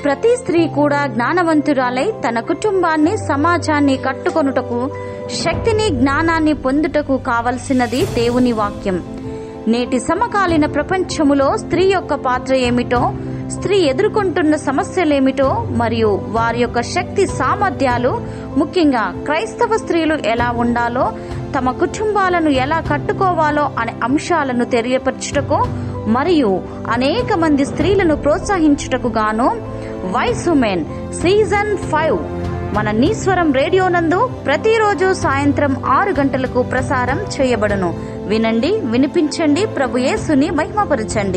ప్రతి స్త్రీ కూడా జ్ఞానవంతురాలై తన కుటుంబాన్ని సమాజాన్ని కట్టుకొనుటకు శక్తిని జ్ఞానాన్ని పొందుటకు కావలసినది దేవుని వాక్యం నేటి సమకాలీన ప్రపంచములో స్త్రీ యొక్క పాత్ర ఏమిటో స్త్రీ ఎదుర్కొంటున్న సమస్యలేమిటో మరియు వారి యొక్క శక్తి సామర్థ్యాలు ముఖ్యంగా క్రైస్తవ స్త్రీలు ఎలా ఉండాలో తమ కుటుంబాలను ఎలా కట్టుకోవాలో అనే అంశాలను తెలియపరచుటకు మరియు అనేక మంది స్త్రీలను ప్రోత్సహించుటకు గాను వైస్ ఉమెన్ సీజన్ ఫైవ్ మన నీశ్వరం రేడియో నందు ప్రతిరోజు సాయంత్రం ఆరు గంటలకు ప్రసారం చేయబడును వినండి వినిపించండి ప్రభు యేసుని మహిమపరచండి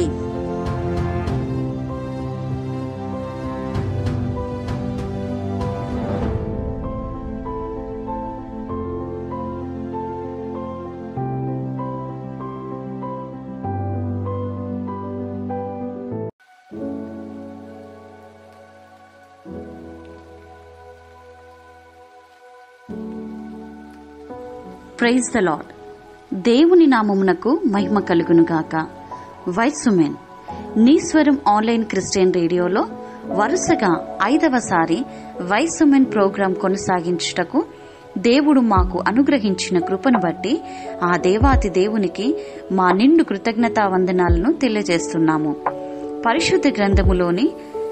ప్రైజ్ ద లాడ్ దేవుని నామమునకు మహిమ కలుగునుగాక వైస్ ఉమెన్ నీశ్వరం ఆన్లైన్ క్రిస్టియన్ రేడియోలో వరుసగా ఐదవసారి వైస్ ఉమెన్ ప్రోగ్రాం కొనసాగించుటకు దేవుడు మాకు అనుగ్రహించిన కృపను బట్టి ఆ దేవాతి దేవునికి మా నిండు కృతజ్ఞతా వందనాలను తెలియజేస్తున్నాము పరిశుద్ధ గ్రంథములోని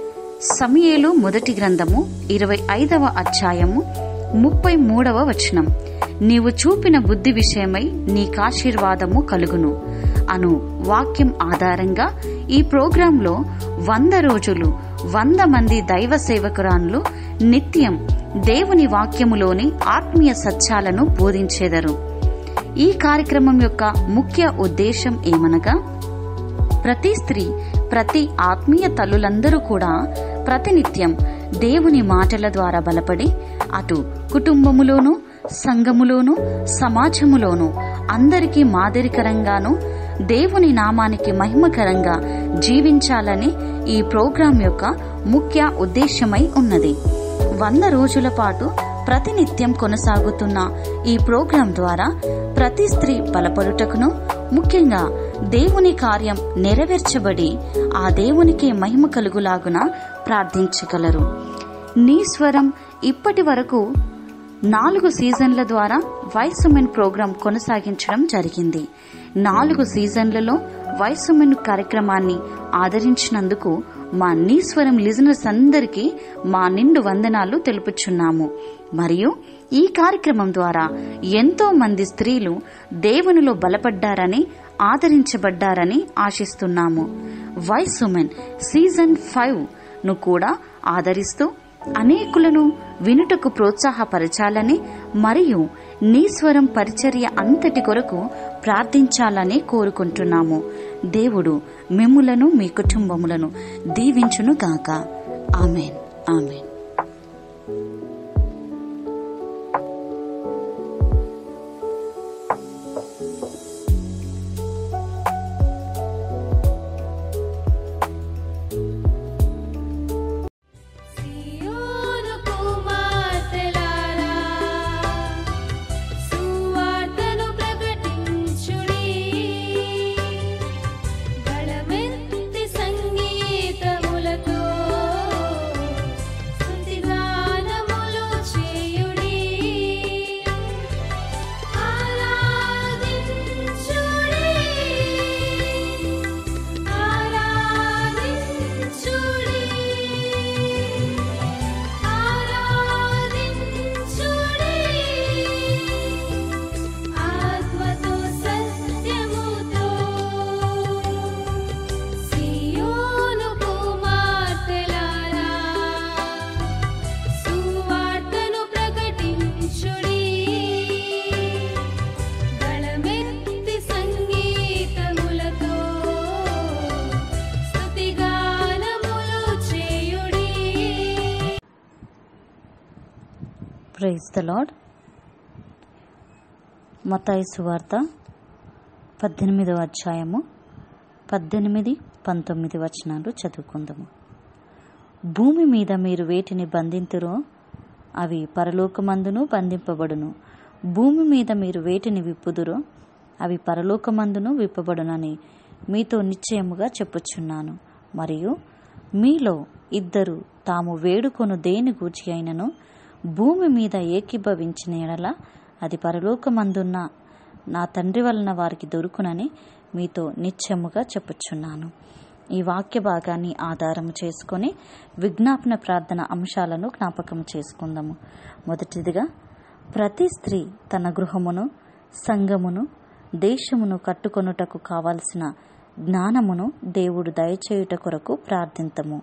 సమయేలు మొదటి గ్రంథము ఇరవై ఐదవ అధ్యాయము ముప్పై మూడవ వచనం నీవు చూపిన బుద్ధి విషయమై నీకాశీర్వాదము కలుగును అను వాక్యం ఆధారంగా ఈ ప్రోగ్రాంలో వంద రోజులు వంద మంది దైవ సేవకురాన్లు నిత్యం దేవుని వాక్యములోని ఆత్మీయ సత్యాలను బోధించేదరు ఈ కార్యక్రమం యొక్క ముఖ్య ఉద్దేశం ఏమనగా ప్రతి స్త్రీ ప్రతి ఆత్మీయ తల్లులందరూ కూడా ప్రతినిత్యం దేవుని మాటల ద్వారా బలపడి అటు కుటుంబములోను సంఘములోను సమాజములోను అందరికీ మాదిరికరంగాను దేవుని నామానికి మహిమకరంగా జీవించాలని ఈ ప్రోగ్రాం యొక్క ముఖ్య ఉద్దేశమై ఉన్నది వంద రోజుల పాటు ప్రతినిత్యం కొనసాగుతున్న ఈ ప్రోగ్రాం ద్వారా ప్రతి స్త్రీ బలపడుటకును ముఖ్యంగా దేవుని కార్యం నెరవేర్చబడి ఆ దేవునికి మహిమ కలుగులాగున ప్రార్థించగలరు నీ స్వరం ఇప్పటి వరకు నాలుగు సీజన్ల ద్వారా వైస్ ఉమెన్ ప్రోగ్రాం కొనసాగించడం జరిగింది నాలుగు సీజన్లలో వైస్ ఉమెన్ కార్యక్రమాన్ని ఆదరించినందుకు మా నీశ్వరం లిజనర్స్ అందరికీ మా నిండు వందనాలు తెలుపుచున్నాము మరియు ఈ కార్యక్రమం ద్వారా ఎంతో మంది స్త్రీలు దేవునిలో బలపడ్డారని ఆదరించబడ్డారని ఆశిస్తున్నాము వైస్ ఉమెన్ సీజన్ ఫైవ్ ను కూడా ఆదరిస్తూ అనేకులను వినుటకు ప్రోత్సాహపరచాలని మరియు నీశ్వరం పరిచర్య అంతటి కొరకు ప్రార్థించాలని కోరుకుంటున్నాము దేవుడు మిమ్ములను మీ కుటుంబములను దీవించును గాక ఆమెన్ ఆమెన్ సియోను కుమార్తెలారా సువార్తను ప్రకటించుడి గళమెత్తి సంగీతములతో స్తుతిగానములు చేయుడి ఆరాధించుడి ఆరాధించుడి ఆత్మతో సత్యముతో సియోను కుమార్తెలారా సువార్తను ప్రకటించుడి గళమెత్తి సంగీతములతో స్తుతిగానములు చేయుడి ప్రైజ్ ద లాడ్ మతాయి సువార్త పద్దెనిమిదవ అధ్యాయము పద్దెనిమిది పంతొమ్మిది వచనాలు చదువుకుందాము భూమి మీద మీరు వేటిని బంధింతురో అవి పరలోకమందును బంధింపబడును భూమి మీద మీరు వేటిని విప్పుదురో అవి పరలోకమందును విప్పబడునని మీతో నిశ్చయముగా చెప్పుచున్నాను మరియు మీలో ఇద్దరు తాము వేడుకొను దేని గూర్చి అయినను భూమి మీద ఏకీభవించిన ఎడల అది పరలోకమందున్న నా తండ్రి వలన వారికి దొరుకునని మీతో నిత్యముగా చెప్పుచున్నాను ఈ వాక్య భాగాన్ని ఆధారం చేసుకొని విజ్ఞాపన ప్రార్థన అంశాలను జ్ఞాపకం చేసుకుందాము మొదటిదిగా ప్రతి స్త్రీ తన గృహమును సంఘమును దేశమును కట్టుకొనుటకు కావలసిన జ్ఞానమును దేవుడు దయచేయుట కొరకు ప్రార్థింతము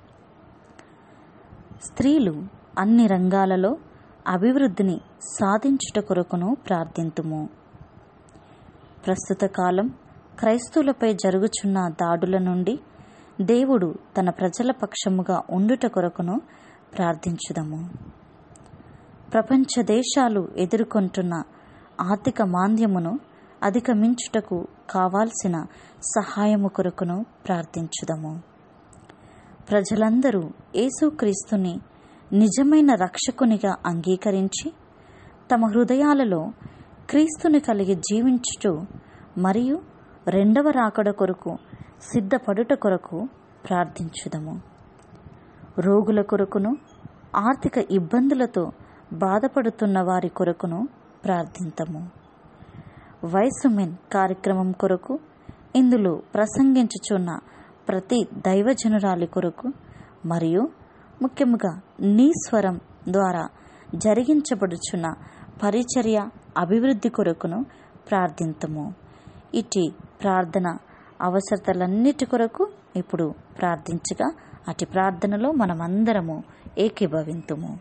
స్త్రీలు అన్ని రంగాలలో అభివృద్ధిని సాధించుట కొరకును ప్రార్థింతుము ప్రస్తుత కాలం క్రైస్తవులపై జరుగుచున్న దాడుల నుండి దేవుడు తన ప్రజల పక్షముగా ఉండుట కొరకును ప్రార్థించుదము ప్రపంచ దేశాలు ఎదుర్కొంటున్న ఆర్థిక మాంద్యమును అధిగమించుటకు కావాల్సిన సహాయము కొరకును ప్రార్థించుదము ప్రజలందరూ యేసుక్రీస్తుని నిజమైన రక్షకునిగా అంగీకరించి తమ హృదయాలలో క్రీస్తుని కలిగి జీవించుటూ మరియు రెండవ రాకడ కొరకు సిద్ధపడుట కొరకు ప్రార్థించుదము రోగుల కొరకును ఆర్థిక ఇబ్బందులతో బాధపడుతున్న వారి కొరకును ప్రార్థింతము వయసు మెన్ కార్యక్రమం కొరకు ఇందులో ప్రసంగించుచున్న ప్రతి దైవజనురాలి కొరకు మరియు ముఖ్యముగా నీ స్వరం ద్వారా జరిగించబడుచున్న పరిచర్య అభివృద్ధి కొరకును ప్రార్థింతము ఇటు ప్రార్థన అవసరతలన్నిటి కొరకు ఇప్పుడు ప్రార్థించగా అటు ప్రార్థనలో మనమందరము ఏకీభవింతుము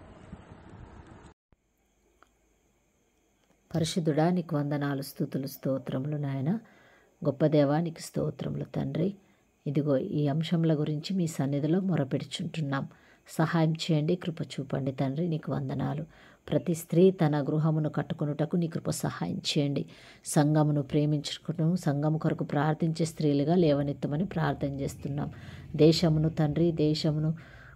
పరిశుద్ధుడా నీకు వందనాలు స్థుతులు స్తోత్రములు నాయన గొప్ప దేవానికి స్తోత్రములు తండ్రి ఇదిగో ఈ అంశంల గురించి మీ సన్నిధిలో మొరపెడుచుంటున్నాం సహాయం చేయండి కృప చూపండి తండ్రి నీకు వందనాలు ప్రతి స్త్రీ తన గృహమును కట్టుకొనుటకు నీ కృప సహాయం చేయండి సంఘమును ప్రేమించుకును సంఘము కొరకు ప్రార్థించే స్త్రీలుగా లేవనెత్తమని ప్రార్థన చేస్తున్నాం దేశమును తండ్రి దేశమును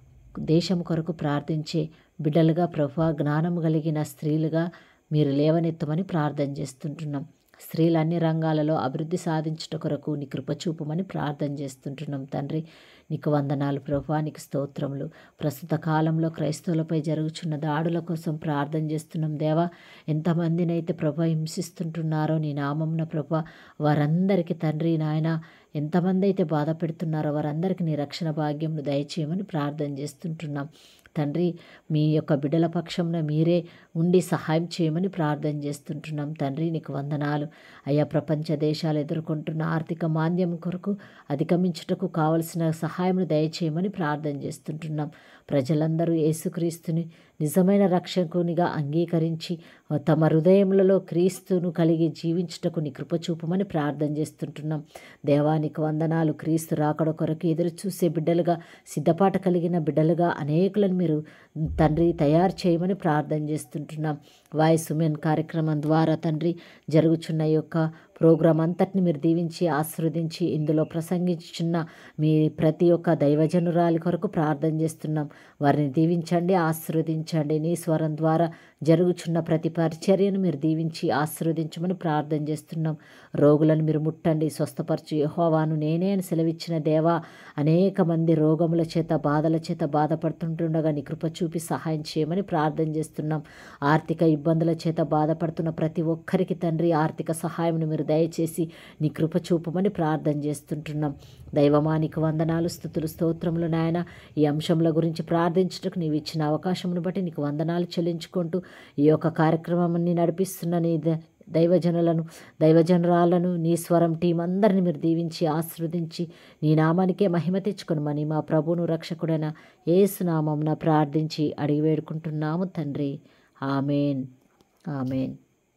దేశము కొరకు ప్రార్థించే బిడ్డలుగా ప్రభా జ్ఞానము కలిగిన స్త్రీలుగా మీరు లేవనెత్తమని ప్రార్థన చేస్తుంటున్నాం స్త్రీలు అన్ని రంగాలలో అభివృద్ధి సాధించుట కొరకు నీ కృప చూపమని ప్రార్థన చేస్తుంటున్నాం తండ్రి నీకు వందనాలు ప్రభా నీకు స్తోత్రములు ప్రస్తుత కాలంలో క్రైస్తవులపై జరుగుచున్న దాడుల కోసం ప్రార్థన చేస్తున్నాం దేవా ఎంతమందినైతే ప్రభ హింసిస్తుంటున్నారో నీ నామంన ప్రభ వారందరికీ తండ్రి నాయన ఎంతమంది అయితే బాధ పెడుతున్నారో వారందరికీ నీ రక్షణ భాగ్యంను దయచేయమని ప్రార్థన చేస్తుంటున్నాం తండ్రి మీ యొక్క బిడ్డల పక్షంన మీరే ఉండి సహాయం చేయమని ప్రార్థన చేస్తుంటున్నాం తండ్రి నీకు వందనాలు అయ్యా ప్రపంచ దేశాలు ఎదుర్కొంటున్న ఆర్థిక మాంద్యం కొరకు అధిగమించుటకు కావలసిన సహాయం దయచేయమని ప్రార్థన చేస్తుంటున్నాం ప్రజలందరూ యేసుక్రీస్తుని నిజమైన రక్షకునిగా అంగీకరించి తమ హృదయములలో క్రీస్తును కలిగి జీవించుటకు నీ కృప చూపమని ప్రార్థన చేస్తుంటున్నాం దేవానికి వందనాలు క్రీస్తు రాకడ కొరకు ఎదురు చూసే బిడ్డలుగా సిద్ధపాట కలిగిన బిడ్డలుగా అనేకులను మీరు తండ్రి తయారు చేయమని ప్రార్థన చేస్తుంటున్నాం వాయిస్ ఉమెన్ కార్యక్రమం ద్వారా తండ్రి జరుగుచున్న ఈ యొక్క ప్రోగ్రాం అంతటిని మీరు దీవించి ఆశీర్వదించి ఇందులో ప్రసంగించుచున్న మీ ప్రతి ఒక్క దైవజనురాలి కొరకు ప్రార్థన చేస్తున్నాం వారిని దీవించండి ఆశీర్వదించండి నీ స్వరం ద్వారా జరుగుచున్న ప్రతి పరిచర్యను మీరు దీవించి ఆశీర్వదించమని ప్రార్థన చేస్తున్నాం రోగులను మీరు ముట్టండి స్వస్థపరచు యహోవాను నేనే అని సెలవిచ్చిన దేవా అనేక మంది రోగముల చేత బాధల చేత బాధపడుతుంటుండగా నీ కృప చూపి సహాయం చేయమని ప్రార్థన చేస్తున్నాం ఆర్థిక ఇబ్బందుల చేత బాధపడుతున్న ప్రతి ఒక్కరికి తండ్రి ఆర్థిక సహాయం మీరు దయచేసి నీ కృప చూపమని ప్రార్థన చేస్తుంటున్నాం దైవమానికి వందనాలు స్థుతులు స్తోత్రములు నాయన ఈ అంశంల గురించి ప్రార్థించుటకు నీవు ఇచ్చిన అవకాశమును బట్టి నీకు వందనాలు చెల్లించుకుంటూ ఈ యొక్క కార్యక్రమాన్ని నడిపిస్తున్న నీ ద- దైవజనులను దైవజనురాలను నీ స్వరం టీం అందరిని మీరు దీవించి ఆశీర్వదించి నీ నామానికే మహిమ తెచ్చుకొనమని మా ప్రభువును రక్షకుడైన ఏసునామంన ప్రార్థించి అడిగి వేడుకుంటున్నాము తండ్రి ఆమెన్ ఆమెన్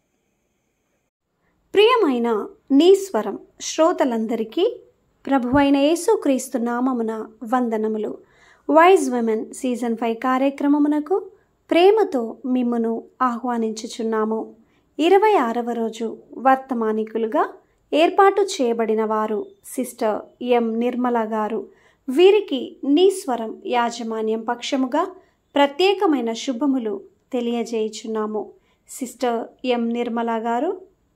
ప్రియమైన నీ స్వరం శ్రోతలందరికీ ప్రభువైన యేసుక్రీస్తు నామమున వందనములు వైజ్ విమెన్ సీజన్ ఫైవ్ కార్యక్రమమునకు ప్రేమతో మిమ్మును ఆహ్వానించుచున్నాము ఇరవై ఆరవ రోజు వర్తమానికులుగా ఏర్పాటు చేయబడిన వారు సిస్టర్ ఎం నిర్మల గారు వీరికి నీ స్వరం యాజమాన్యం పక్షముగా ప్రత్యేకమైన శుభములు తెలియజేయుచున్నాము సిస్టర్ ఎం నిర్మల గారు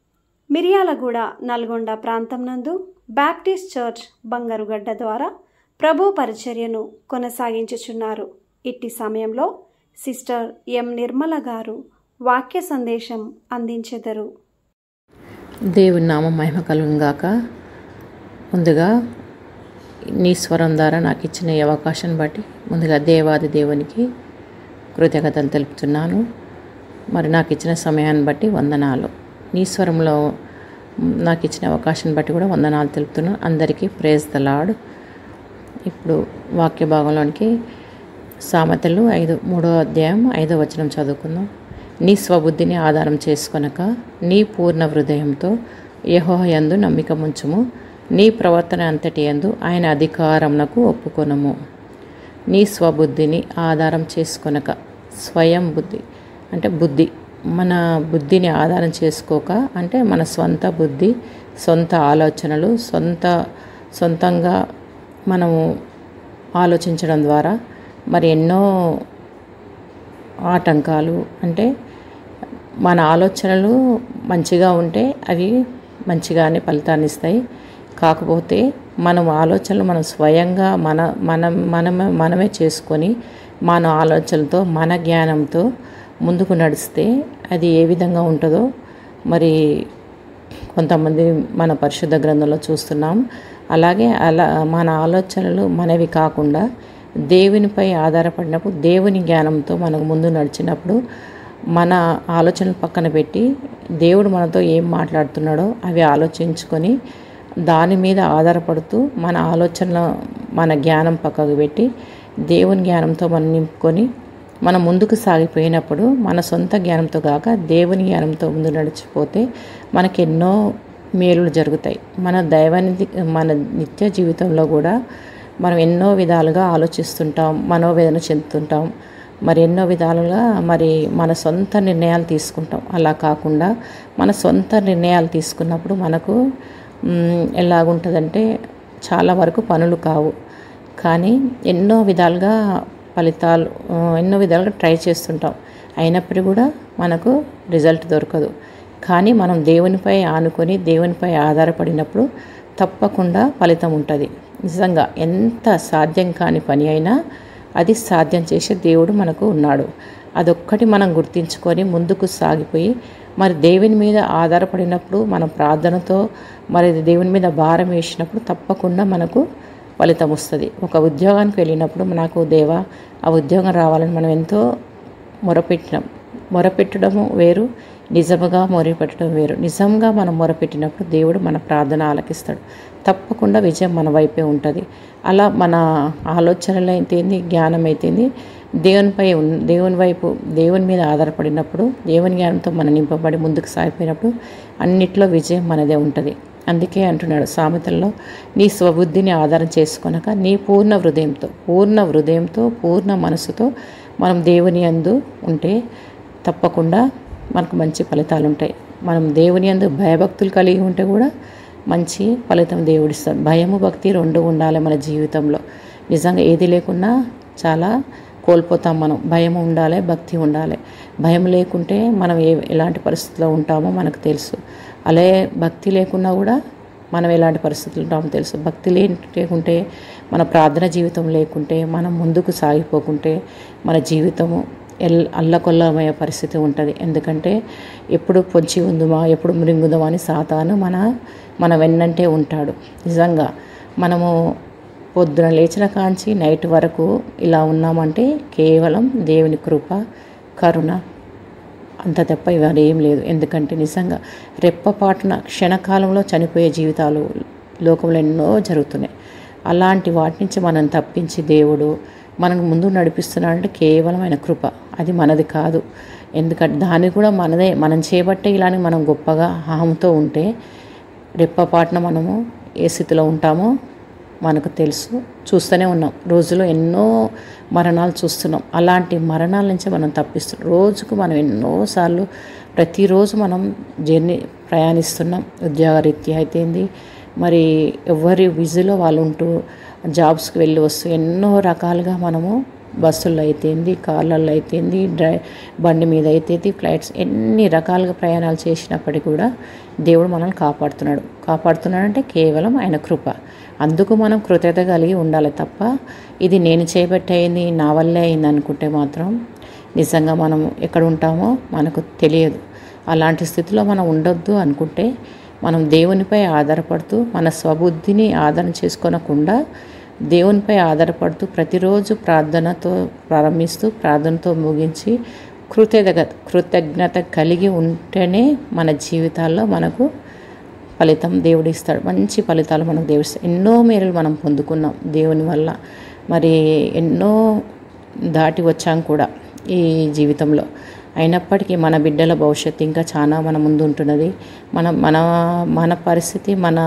మిర్యాలగూడ నల్గొండ ప్రాంతం నందు బ్యాప్టిస్ట్ చర్చ్ బంగారుగడ్డ ద్వారా ప్రభు పరిచర్యను కొనసాగించుచున్నారు ఇట్టి సమయంలో సిస్టర్ ఎం నిర్మల గారు వాక్య సందేశం అందించెదరు దేవుని నామం మహిమ కలుగును గాక ముందుగా నీ స్వరం ద్వారా నాకు ఇచ్చిన ఈ అవకాశం బట్టి ముందుగా దేవాది దేవునికి కృతజ్ఞతలు తెలుపుతున్నాను మరి నాకు ఇచ్చిన సమయాన్ని బట్టి వందనాలు నీ స్వరంలో నాకు ఇచ్చిన అవకాశం బట్టి కూడా వందనాలు తెలుపుతున్నాను అందరికీ ప్రేజ్ ద లాడ్ ఇప్పుడు వాక్య భాగంలోనికి సామెతలు ఐదు మూడో అధ్యాయం ఐదో వచనం చదువుకుందాం నీ స్వబుద్ధిని ఆధారం చేసుకొనక నీ పూర్ణ హృదయంతో యెహోవాయందు నమ్మిక ముంచుము నీ ప్రవర్తన అంతటి యందు ఆయన అధికారమునకు ఒప్పుకొనము నీ స్వబుద్ధిని ఆధారం చేసుకొనక స్వయం బుద్ధి అంటే బుద్ధి మన బుద్ధిని ఆధారం చేసుకోక అంటే మన సొంత బుద్ధి సొంత ఆలోచనలు సొంత సొంతంగా మనము ఆలోచించడం ద్వారా మరి ఎన్నో ఆటంకాలు అంటే మన ఆలోచనలు మంచిగా ఉంటే అవి మంచిగానే ఫలితాన్ని ఇస్తాయి కాకపోతే మనం ఆలోచనలు మనం స్వయంగా మన మనం మనమే మనమే చేసుకొని మన ఆలోచనలతో మన జ్ఞానంతో ముందుకు నడిస్తే అది ఏ విధంగా ఉంటుందో మరి కొంతమంది మన పరిశుద్ధ గ్రంథంలో చూస్తున్నాం అలాగే అలా మన ఆలోచనలు మనవి కాకుండా దేవునిపై ఆధారపడినప్పుడు దేవుని జ్ఞానంతో మనకు ముందు నడిచినప్పుడు మన ఆలోచనలు పక్కన పెట్టి దేవుడు మనతో ఏం మాట్లాడుతున్నాడో అవి ఆలోచించుకొని దాని మీద ఆధారపడుతూ మన ఆలోచనల మన జ్ఞానం పక్కకు పెట్టి దేవుని జ్ఞానంతో మనం నింపుకొని మనం ముందుకు సాగిపోయినప్పుడు మన సొంత జ్ఞానంతో కాక దేవుని జ్ఞానంతో ముందు నడిచిపోతే మనకి ఎన్నో మేలులు జరుగుతాయి మన దైవాన్ని మన నిత్య జీవితంలో కూడా మనం ఎన్నో విధాలుగా ఆలోచిస్తుంటాం మనోవేదన చెందుతుంటాం మరి ఎన్నో విధాలుగా మరి మన సొంత నిర్ణయాలు తీసుకుంటాం అలా కాకుండా మన సొంత నిర్ణయాలు తీసుకున్నప్పుడు మనకు మ్, ఎలాగుంటుందంటే చాలా వరకు పనులు కావు కానీ ఎన్నో విధాలుగా ఫలితాలు ఆ, ఎన్నో విధాలుగా ట్రై చేస్తుంటాం అయినప్పుడు కూడా మనకు రిజల్ట్ దొరకదు కానీ మనం దేవునిపై ఆనుకొని దేవునిపై ఆధారపడినప్పుడు తప్పకుండా ఫలితం ఉంటుంది నిజంగా ఎంత సాధ్యం కాని పని అయినా అది సాధ్యం చేసే దేవుడు మనకు ఉన్నాడు అదొక్కటి మనం గుర్తించుకొని ముందుకు సాగిపోయి మరి దేవుని మీద ఆధారపడినప్పుడు మన ప్రార్థనతో మరి దేవుని మీద భారం వేసినప్పుడు తప్పకుండా మనకు ఫలితం వస్తుంది ఒక ఉద్యోగానికి వెళ్ళినప్పుడు నాకు దేవా ఆ ఉద్యోగం రావాలని మనం ఎంతో మొరపెట్టినాం మొరపెట్టడము వేరు నిజముగా మొరపెట్టడం వేరు నిజంగా మనం మొరపెట్టినప్పుడు దేవుడు మన ప్రార్థన ఆలకిస్తాడు తప్పకుండా విజయం మన వైపే ఉంటుంది అలా మన ఆలోచనలు అయితేంది జ్ఞానం అయితేంది దేవునిపై ఉన్- దేవుని వైపు దేవుని మీద ఆధారపడినప్పుడు దేవుని జ్ఞానంతో మనం నింపబడి ముందుకు సాగిపోయినప్పుడు అన్నిట్లో విజయం మనదే ఉంటుంది అందుకే అంటున్నాడు సామెతల్లో నీ స్వబుద్ధిని ఆధారం చేసుకొనక నీ పూర్ణ హృదయంతో పూర్ణ హృదయంతో పూర్ణ మనసుతో మనం దేవుని అందు ఉంటే తప్పకుండా మనకు మంచి ఫలితాలు ఉంటాయి మనం దేవుని అందు భయభక్తులు కలిగి ఉంటే కూడా మంచి ఫలితం దేవుడిస్తాడు భయము భక్తి రెండు ఉండాలి మన జీవితంలో నిజంగా ఏది లేకున్నా చాలా కోల్పోతాం మనం భయం ఉండాలి భక్తి ఉండాలి భయం లేకుంటే మనం ఏ ఎలాంటి పరిస్థితిలో ఉంటామో మనకు తెలుసు అలాగే భక్తి లేకున్నా కూడా మనం ఎలాంటి పరిస్థితులు ఉంటామో తెలుసు భక్తి లేకుంటే మన ప్రార్థన జీవితం లేకుంటే మనం ముందుకు సాగిపోకుంటే మన జీవితము ఎల్ అల్లకొల్లమయ్యే పరిస్థితి ఉంటుంది ఎందుకంటే ఎప్పుడు పొంచి ఉందుమా ఎప్పుడు మృంగుదామా అని సాతాను మన మన వెన్నంటే ఉంటాడు నిజంగా మనము పొద్దున లేచిన కాంచి నైట్ వరకు ఇలా ఉన్నామంటే కేవలం దేవుని కృప కరుణ అంత తప్ప ఇవాళ ఏం లేదు ఎందుకంటే నిజంగా రెప్పపాటున క్షణకాలంలో చనిపోయే జీవితాలు లోకంలో ఎన్నో జరుగుతున్నాయి అలాంటి వాటి నుంచి మనం తప్పించి దేవుడు మనకు ముందు నడిపిస్తున్నాడంటే కేవలం ఆయన కృప అది మనది కాదు ఎందుకంటే దాన్ని కూడా మనదే మనం చేపట్టే ఇలానే మనం గొప్పగా హామతో ఉంటే రెప్పపాటున మనము ఏ స్థితిలో ఉంటామో మనకు తెలుసు చూస్తూనే ఉన్నాం రోజులో ఎన్నో మరణాలు చూస్తున్నాం అలాంటి మరణాల నుంచి మనం తప్పిస్తున్నాం రోజుకు మనం ఎన్నోసార్లు ప్రతిరోజు మనం జర్నీ ప్రయాణిస్తున్నాం ఉద్యోగరీత్యా అయితేంది మరి ఎవరి బిజీలో వాళ్ళు ఉంటూ జాబ్స్కి వెళ్ళి వస్తూ ఎన్నో రకాలుగా మనము బస్సుల్లో అయితేంది కార్లలో అయితేంది డ్రై బండి మీద అయితేంది ఫ్లైట్స్ ఎన్ని రకాలుగా ప్రయాణాలు చేసినప్పటికీ కూడా దేవుడు మనల్ని కాపాడుతున్నాడు కాపాడుతున్నాడంటే కేవలం ఆయన కృప అందుకు మనం కృతజ్ఞత కలిగి ఉండాలి తప్ప ఇది నేను చేపట్టేయింది నా వల్లే అయింది అనుకుంటే మాత్రం నిజంగా మనం ఎక్కడ ఉంటామో మనకు తెలియదు అలాంటి స్థితిలో మనం ఉండొద్దు అనుకుంటే మనం దేవునిపై ఆధారపడుతూ మన స్వబుద్ధిని ఆధారం చేసుకోనకుండా దేవునిపై ఆధారపడుతూ ప్రతిరోజు ప్రార్థనతో ప్రారంభిస్తూ ప్రార్థనతో ముగించి కృతజ్ఞత కృతజ్ఞత కలిగి ఉంటేనే మన జీవితాల్లో మనకు ఫలితం దేవుడు ఇస్తాడు మంచి ఫలితాలు మనకు దేవుడు ఇస్తాడు ఎన్నో మేరలు మనం పొందుకున్నాం దేవుని వల్ల మరి ఎన్నో దాటి వచ్చాం కూడా ఈ జీవితంలో అయినప్పటికీ మన బిడ్డల భవిష్యత్తు ఇంకా చాలా మన ముందు ఉంటున్నది మన మన మన పరిస్థితి మన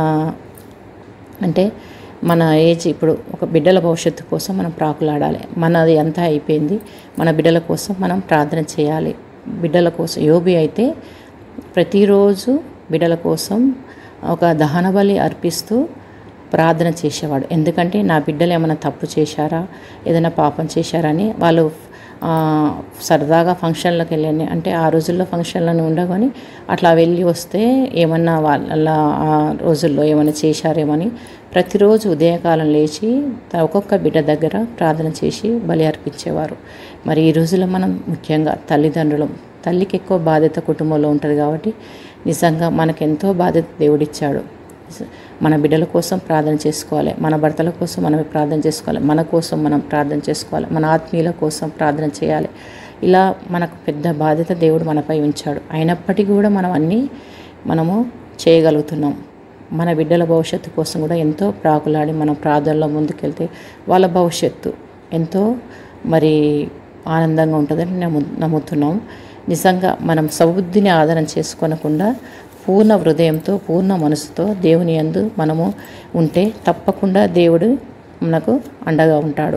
అంటే మన ఏజ్ ఇప్పుడు ఒక బిడ్డల భవిష్యత్తు కోసం మనం ప్రాకులాడాలి మనది అంతా అయిపోయింది మన బిడ్డల కోసం మనం ప్రార్థన చేయాలి బిడ్డల కోసం యోబి అయితే ప్రతిరోజు బిడ్డల కోసం ఒక దహన బలి అర్పిస్తూ ప్రార్థన చేసేవాడు ఎందుకంటే నా బిడ్డలు ఏమైనా తప్పు చేశారా ఏదైనా పాపం చేశారని వాళ్ళు ఆ, సరదాగా ఫంక్షన్లకు వెళ్ళని అంటే ఆ రోజుల్లో ఫంక్షన్లను ఉండగాని అట్లా వెళ్ళి వస్తే ఏమన్నా వాళ్ళ ఆ రోజుల్లో ఏమైనా చేశారేమని ప్రతిరోజు ఉదయకాలం లేచి త- ఒక్కొక్క బిడ్డ దగ్గర ప్రార్థన చేసి బలి అర్పించేవారు మరి ఈ రోజుల్లో మనం ముఖ్యంగా తల్లిదండ్రులం తల్లికి ఎక్కువ బాధ్యత కుటుంబంలో ఉంటుంది కాబట్టి నిజంగా మనకెంతో బాధ్యత దేవుడిచ్చాడు మన బిడ్డల కోసం ప్రార్థన చేసుకోవాలి మన భర్తల కోసం మనమే ప్రార్థన చేసుకోవాలి మన కోసం మనం ప్రార్థన చేసుకోవాలి మన ఆత్మీయుల కోసం ప్రార్థన చేయాలి ఇలా మనకు పెద్ద బాధ్యత దేవుడు మనపై ఉంచాడు అయినప్పటికీ కూడా మనం అన్నీ మనము చేయగలుగుతున్నాం మన బిడ్డల భవిష్యత్తు కోసం కూడా ఎంతో ప్రాకులాడి మనం ప్రార్థనలో ముందుకెళ్తే వాళ్ళ భవిష్యత్తు ఎంతో మరి ఆనందంగా ఉంటుందని నమ్ము నమ్ముతున్నాం నిజంగా మనం సబుద్ధిని ఆధారం చేసుకోనకుండా పూర్ణ హృదయంతో పూర్ణ మనసుతో దేవుని యందు మనము ఉంటే తప్పకుండా దేవుడు మనకు అండగా ఉంటాడు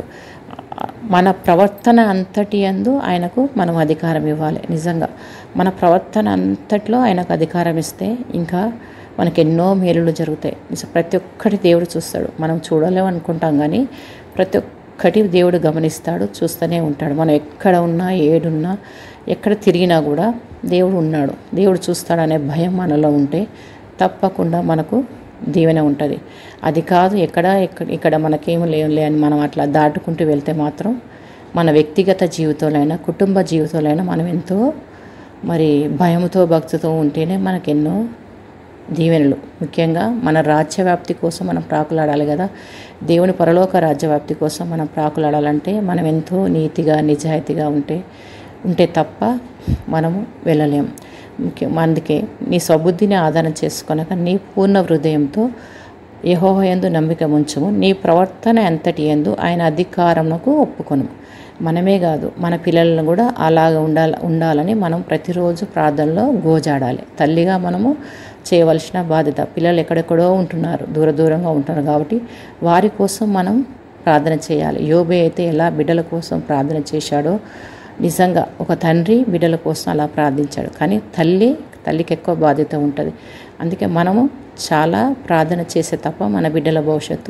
మన ప్రవర్తన అంతటి యందు ఆయనకు మనం అధికారం ఇవ్వాలి నిజంగా మన ప్రవర్తన అంతట్లో ఆయనకు అధికారం ఇస్తే ఇంకా మనకు ఎన్నో మేలులు జరుగుతాయి నిజ- ప్రతి ఒక్కటి దేవుడు చూస్తాడు మనం చూడలేము అనుకుంటాం కానీ ప్రతి ఒక్కటి దేవుడు గమనిస్తాడు చూస్తూనే ఉంటాడు మనం ఎక్కడ ఉన్నా ఏడున్నా ఎక్కడ తిరిగినా కూడా దేవుడు ఉన్నాడు దేవుడు చూస్తాడనే భయం మనలో ఉంటే తప్పకుండా మనకు దీవెన ఉంటుంది అది కాదు ఎక్కడ ఎక్కడ ఇక్కడ మనకేమీ లేవులే అని మనం అట్లా దాటుకుంటూ వెళ్తే మాత్రం మన వ్యక్తిగత జీవితంలో కుటుంబ జీవితంలో మనం ఎంతో మరి భయంతో భక్తితో ఉంటేనే మనకెన్నో దీవెనలు ముఖ్యంగా మన రాజ్యవ్యాప్తి కోసం మనం ప్రాకులాడాలి కదా దేవుని పరలోక రాజ్యవ్యాప్తి కోసం మనం ప్రాకులాడాలంటే మనం ఎంతో నీతిగా నిజాయితీగా ఉంటే ఉంటే తప్ప మనము వెళ్ళలేం ముఖ్యం అందుకే నీ స్వబుద్ధిని ఆధారం చేసుకొనక నీ పూర్ణ హృదయంతో యెహోవా యందు నమ్మిక ఉంచుము నీ ప్రవర్తన ఎంతటి ఎందు ఆయన అధికారమునకు ఒప్పుకొను మనమే కాదు మన పిల్లలను కూడా అలాగ ఉండాల ఉండాలని మనం ప్రతిరోజు ప్రార్థనలో గోజాడాలి తల్లిగా మనము చేయవలసిన బాధ్యత పిల్లలు ఎక్కడెక్కడో ఉంటున్నారు దూర దూరంగా ఉంటున్నారు కాబట్టి వారి కోసం మనం ప్రార్థన చేయాలి యోబే అయితే ఎలా బిడ్డల కోసం ప్రార్థన చేశాడో నిజంగా ఒక తండ్రి బిడ్డల కోసం అలా ప్రార్థించాడు కానీ తల్లి తల్లికి ఎక్కువ బాధ్యత ఉంటుంది అందుకే మనము చాలా ప్రార్థన చేసే తప్ప మన బిడ్డల భవిష్యత్తు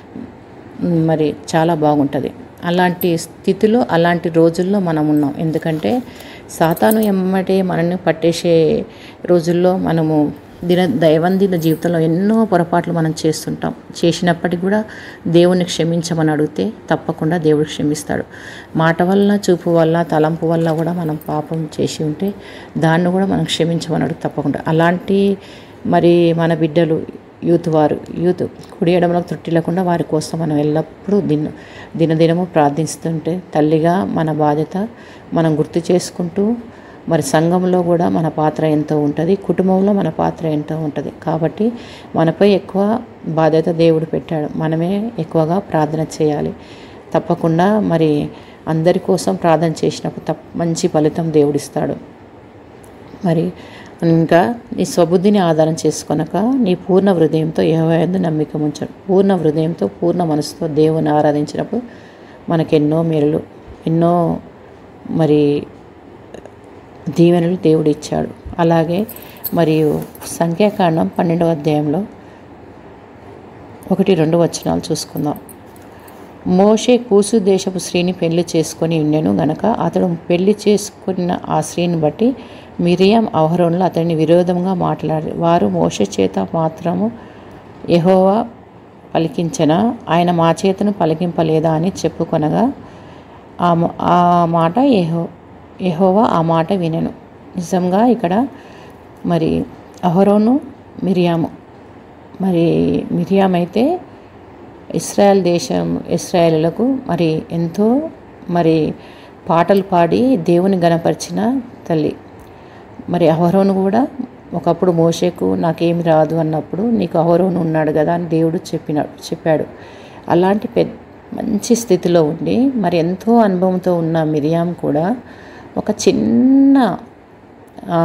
మ్, మరి చాలా బాగుంటుంది అలాంటి స్థితిలో అలాంటి రోజుల్లో మనం ఉన్నాం ఎందుకంటే సాతాను ఎమ్మటే మనల్ని పట్టేసే రోజుల్లో మనము దిన దైవందిన జీవితంలో ఎన్నో పొరపాట్లు మనం చేస్తుంటాం చేసినప్పటికీ కూడా దేవుని క్షమించమని అడిగితే తప్పకుండా దేవుడు క్షమిస్తాడు మాట వల్ల చూపు వల్ల తలంపు వల్ల కూడా మనం పాపం చేసి ఉంటే దాన్ని కూడా మనం క్షమించమని అడుగు తప్పకుండా అలాంటి మరి మన బిడ్డలు యూత్ వారు యూత్ కుడి ఎడమలకు త్రుట్టి లేకుండా వారి కోసం మనం ఎల్లప్పుడూ దిన దినదినము ప్రార్థిస్తుంటే తల్లిగా మన బాధ్యత మనం గుర్తు చేసుకుంటూ మరి సంఘంలో కూడా మన పాత్ర ఎంతో ఉంటుంది కుటుంబంలో మన పాత్ర ఎంతో ఉంటుంది కాబట్టి మనపై ఎక్కువ బాధ్యత దేవుడు పెట్టాడు మనమే ఎక్కువగా ప్రార్థన చేయాలి తప్పకుండా మరి అందరి కోసం ప్రార్థన చేసినప్పుడు తప్ప మంచి ఫలితం దేవుడిస్తాడు మరి ఇంకా నీ స్వబుద్ధిని ఆధారం చేసుకొనక నీ పూర్ణ హృదయంతో ఏవైందో నమ్మిక ఉంచాడు పూర్ణ హృదయంతో పూర్ణ మనసుతో దేవుని ఆరాధించినప్పుడు మనకెన్నో మేలులు ఎన్నో మరి దీవెనలు దేవుడు ఇచ్చాడు అలాగే మరియు సంఖ్యాకాండం పన్నెండవ అధ్యాయంలో ఒకటి రెండు వచనాలు చూసుకుందాం మోషే కూసు దేశపు స్త్రీని పెళ్లి చేసుకొని ఉండెను గనక అతడు పెళ్లి చేసుకున్న ఆ స్త్రీని బట్టి మిరియం అవహరణలో అతని విరోధంగా మాట్లాడి వారు మోషే చేత మాత్రము యెహోవా పలికించిన ఆయన మా చేతను పలికింపలేదా అని చెప్పుకొనగా ఆ మ- ఆ మాట యెహో యెహోవా ఆ మాట వినెను నిజంగా ఇక్కడ మరి అహరోను మిరియాము మరి మిరియాం అయితే ఇస్రాయల్ దేశం ఇస్రాయేలులకు మరి ఎంతో మరి పాటలు పాడి దేవుని గణపరిచిన తల్లి మరి అహరోను కూడా ఒకప్పుడు మోషేకు నాకేమి రాదు అన్నప్పుడు నీకు అహరోను ఉన్నాడు కదా అని దేవుడు చెప్పినాడు చెప్పాడు అలాంటి పెద్ద మంచి స్థితిలో ఉండి మరి ఎంతో అనుభవంతో ఉన్న మిరియాం కూడా ఒక చిన్న ఆ,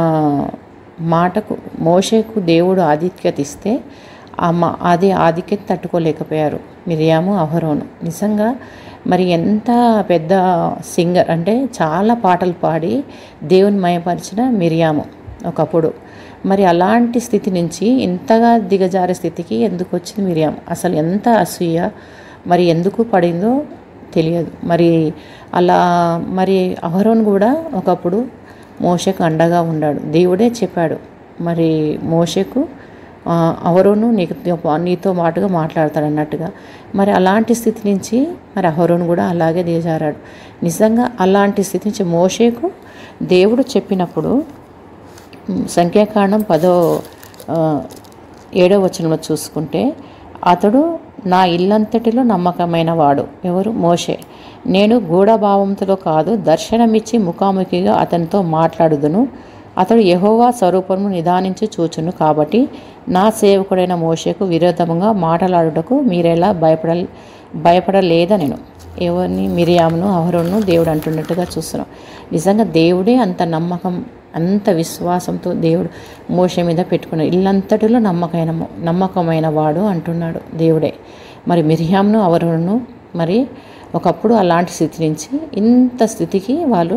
మాటకు మోషేకు దేవుడు ఆధిక్యత ఇస్తే ఆ మా అది ఆధిక్యత తట్టుకోలేకపోయారు మిరియాము అహరోను నిజంగా మరి ఎంత పెద్ద సింగర్ అంటే చాలా పాటలు పాడి దేవుని మయపరిచిన మిరియాము ఒకప్పుడు మరి అలాంటి స్థితి నుంచి ఇంతగా దిగజారే స్థితికి ఎందుకు వచ్చింది మిరియాం అసలు ఎంత అసూయ మరి ఎందుకు పడిందో తెలియదు మరి అలా మరి అహరోన్ కూడా ఒకప్పుడు మోషకు అండగా ఉన్నాడు దేవుడే చెప్పాడు మరి మోషకు ఆ, అహరోను నీకు నీతో మాటుగా మాట్లాడతాడు అన్నట్టుగా మరి అలాంటి స్థితి నుంచి మరి అహరోను కూడా అలాగే దిగజారాడు నిజంగా అలాంటి స్థితి నుంచి మోషేకు దేవుడు చెప్పినప్పుడు ఉమ్, సంఖ్యాకాండం పదో ఆ, ఏడో వచనంలో చూసుకుంటే అతడు నా ఇల్లంతటిలో నమ్మకమైన వాడు ఎవరు మోషే నేను గూఢభావంతో కాదు దర్శనమిచ్చి ముఖాముఖిగా అతనితో మాట్లాడుదును అతడు యెహోవా స్వరూపము నిదానించి చూచును కాబట్టి నా సేవకుడైన మోషేకు విరోధముగా మాట్లాడుటకు మీరెలా భయపడ భయపడలేదా నేను ఎవరిని మిరియామును అహరోను దేవుడు అంటున్నట్టుగా చూస్తున్నాం నిజంగా దేవుడే అంత నమ్మకం అంత విశ్వాసంతో దేవుడు మోష మీద పెట్టుకున్నాడు ఇల్లంతటిలో నమ్మకమైన నమ్మకమైన వాడు అంటున్నాడు దేవుడే మరి మిరియామును అవరును మరి ఒకప్పుడు అలాంటి స్థితి నుంచి ఇంత స్థితికి వాళ్ళు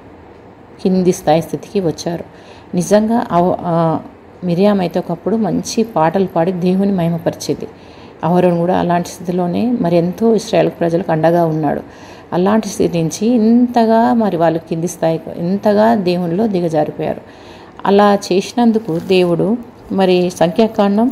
కింది స్థాయి స్థితికి వచ్చారు నిజంగా అవ- ఆ మిరియాం అయితే ఒకప్పుడు మంచి పాటలు పాడి దేవుని మహిమపరిచేది అవరుణ్ కూడా అలాంటి స్థితిలోనే మరి ఎంతో ఇస్రాయేల్ ప్రజలకు అండగా ఉన్నాడు అలాంటి స్థితి నుంచి ఇంతగా మరి వాళ్ళు కింది స్థాయికి ఇంతగా దేవునిలో దిగజారిపోయారు అలా చేసినందుకు దేవుడు మరి సంఖ్యాకాండం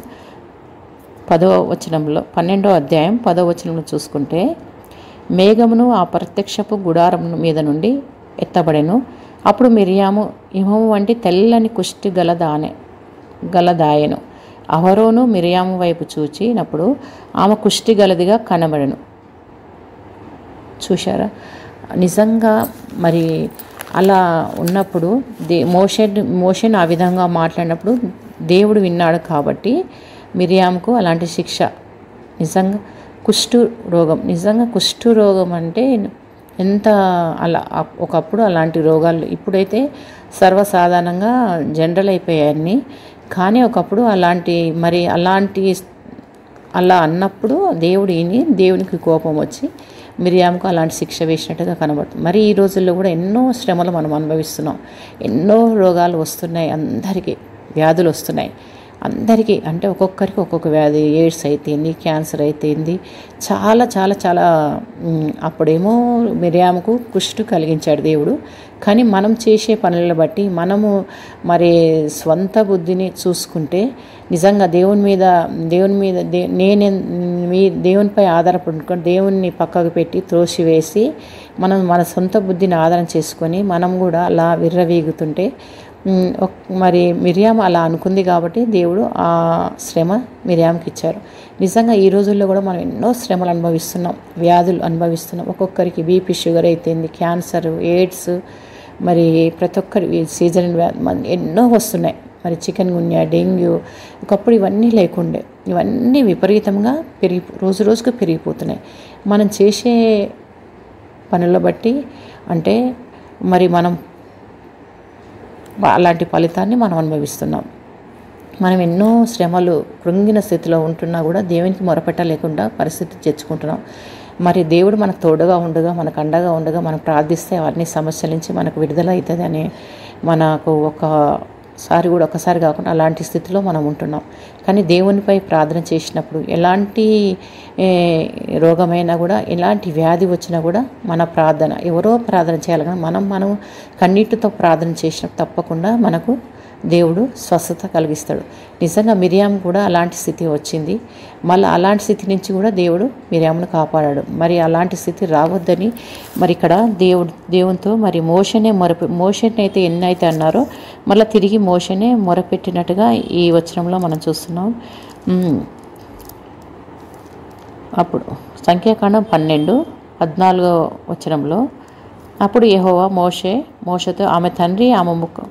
పదవ వచనంలో పన్నెండో అధ్యాయం పదవ వచనంలో చూసుకుంటే మేఘమును ఆ ప్రత్యక్షపు గుడారము మీద నుండి ఎత్తబడెను అప్పుడు మిరియాము హిమము వంటి తెల్లని కుష్టి గలదానే గలదాయెను అహరోను మిరియాము వైపు చూచినప్పుడు ఆమె కుష్టి గలదిగా కనబడెను చూశారా నిజంగా మరి అలా ఉన్నప్పుడు దే మోషే మోషన్ ఆ విధంగా మాట్లాడినప్పుడు దేవుడు విన్నాడు కాబట్టి మిరియాముకు అలాంటి శిక్ష నిజంగా కుష్టు రోగం నిజంగా కుష్టు రోగం అంటే ఎంత అలా అప్- ఒకప్పుడు అలాంటి రోగాలు ఇప్పుడైతే సర్వసాధారణంగా జనరల్ అయిపోయాయన్నీ కానీ ఒకప్పుడు అలాంటి మరి అలాంటి అలా అన్నప్పుడు దేవుడు ఈయన దేవునికి కోపం వచ్చి మిరియాముకు అలాంటి శిక్ష వేసినట్టుగా కనబడుతుంది మరి ఈ రోజుల్లో కూడా ఎన్నో శ్రమలు మనం అనుభవిస్తున్నాం ఎన్నో రోగాలు వస్తున్నాయి అందరికీ వ్యాధులు వస్తున్నాయి అందరికీ అంటే ఒక్కొక్కరికి ఒక్కొక్క వ్యాధి ఎయిడ్స్ అయితేంది క్యాన్సర్ అయితేంది చాలా చాలా చాలా ఉమ్, అప్పుడేమో మిరియాముకు కుష్టు కలిగించాడు దేవుడు కానీ మనం చేసే పనులను బట్టి మనము మరి స్వంత బుద్ధిని చూసుకుంటే నిజంగా దేవుని మీద దేవుని మీద దే నేను మీ దేవునిపై ఆధారపడుకొని దేవుణ్ణి పక్కకు పెట్టి త్రోసివేసి మనం మన సొంత బుద్ధిని ఆధారం చేసుకొని మనం కూడా అలా విర్రవీగుతుంటే ఉమ్, ఒక్- మరి మిరియాం అలా అనుకుంది కాబట్టి దేవుడు ఆ శ్రమ మిరియాంకి ఇచ్చారు నిజంగా ఈ రోజుల్లో కూడా మనం ఎన్నో శ్రమలు అనుభవిస్తున్నాం వ్యాధులు అనుభవిస్తున్నాం ఒక్కొక్కరికి బీపీ షుగర్ అయితేంది క్యాన్సర్ ఎయిడ్స్ మరి ప్రతి ఒక్కరి సీజన్ వ్యాధి మన- ఎన్నో వస్తున్నాయి మరి చికెన్ గున్యా డెంగ్యూ ఒకప్పుడు ఇవన్నీ లేకుండే ఇవన్నీ విపరీతంగా పెరిగి రోజు రోజుకు పెరిగిపోతున్నాయి మనం చేసే పనుల బట్టి అంటే మరి మనం అలాంటి ఫలితాన్ని మనం అనుభవిస్తున్నాం మనం ఎన్నో శ్రమలు కృంగిన స్థితిలో ఉంటున్నా కూడా దేవునికి మొరపెట్టలేకుండా పరిస్థితి తెచ్చుకుంటున్నాం మరి దేవుడు మనకు తోడుగా ఉండగా మనకు అండగా ఉండగా మనం ప్రార్థిస్తే అవన్నీ సమస్యల నుంచి మనకు విడుదల అవుతుంది అని మనకు ఒక సారి కూడా ఒకసారి కాకుండా అలాంటి స్థితిలో మనం ఉంటున్నాం కానీ దేవునిపై ప్రార్థన చేసినప్పుడు ఎలాంటి ఏ, రోగమైనా కూడా ఎలాంటి వ్యాధి వచ్చినా కూడా మన ప్రార్థన ఎవరో ప్రార్థన చేయాలి కానీ మనం మనం కన్నీటితో ప్రార్థన చేసినప్పుడు తప్పకుండా మనకు దేవుడు స్వస్థత కలిగిస్తాడు నిజంగా మిరియాం కూడా అలాంటి స్థితి వచ్చింది మళ్ళీ అలాంటి స్థితి నుంచి కూడా దేవుడు మిరియామును కాపాడాడు మరి అలాంటి స్థితి రావద్దని మరి ఇక్కడ దేవుడు దేవునితో మరి మోషనే మొరపె మోషన్ అయితే ఎన్నైతే అన్నారో మళ్ళీ తిరిగి మోషనే మొరపెట్టినట్టుగా ఈ వచనంలో మనం చూస్తున్నాం ఉమ్. అప్పుడు సంఖ్యాకాండం పన్నెండు పద్నాలుగో వచనంలో అప్పుడు యెహోవా మోషే మోషతో ఆమె తండ్రి ఆమె ముఖం